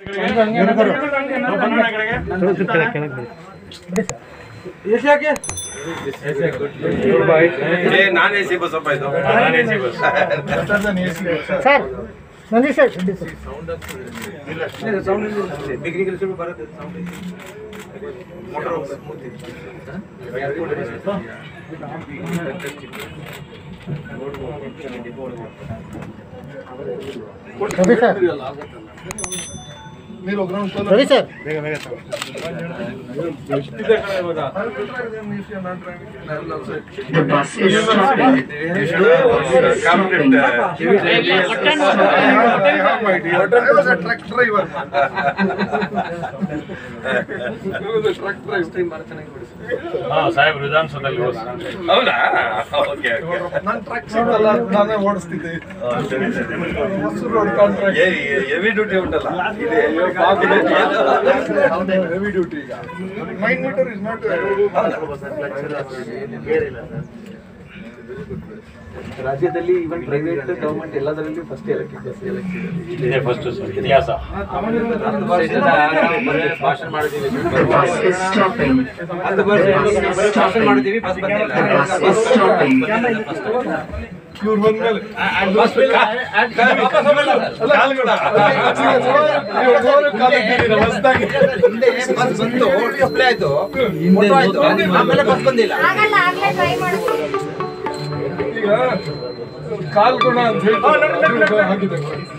Non A C ಬಸ್ಸಪ್ಪ ಇದು sir Nandi sir Ravi sir Ravi sir The bus is stopping. I was a truck driver. ಸಾಹೇಬ್ ವಿಧಾನಸೌಧದಲ್ಲಿ ಹೋದ ಹೌದಾ ಓಕೆ ಓಕೆ ನಾನು ಟ್ರಕ್ ಸಿಕ್ಕಲ್ಲ ನಾನೇ ಓಡಿಸ್ತಿದ್ದೆ Hosur road contract heavy duty ಉಂಟಲ್ಲ ಹೆವಿ ಡ್ಯೂಟಿ ಈಗ ಮೈನ್ ಮೀಟರ್ ಇಸ್ ನಾಟ್ ರಾಜ್ಯದಲ್ಲಿ ಈವನ್ ಪ್ರೈವೇಟ್ ಗವರ್ಮೆಂಟ್ ಎಲ್ಲದರಲ್ಲಿ ಫಸ್ಟ್ ಎಲೆಕ್ಟ್ರಿಕ್ ಬಸ್ ಇದೇ ಫಸ್ಟ್ ಸರ್ ಇತಿಹಾಸ ಭಾಷಣ ಮಾಡಿದ್ದೀವಿ The bus is stopping. ಹತ್ತು ವರ್ಷ ಭಾಷಣ ಮಾಡಿದ್ದೀವಿ bus The bus is stopping. ಇವ್ರು ಬಂದ್ಮೇಲೆ ಹಿಂದೆ ಬಸ್ ಬಂತು ಡಿಸ್ಪ್ಲೇ ಆಯ್ತು ಫೋಟೋ ಆಯ್ತು ಆಮೇಲೆ ಬಸ್ ಬಂದಿಲ್ಲ ಆಗಲ್ಲ ಆಗ್ಲೇ ಟ್ರೈ ಮಾಡ್ತೀನಿ ಈಗ ಕಾಲ್ ಗುಣ ಅಂತ ಹೇಳಿ ಹಾಕಿದೆ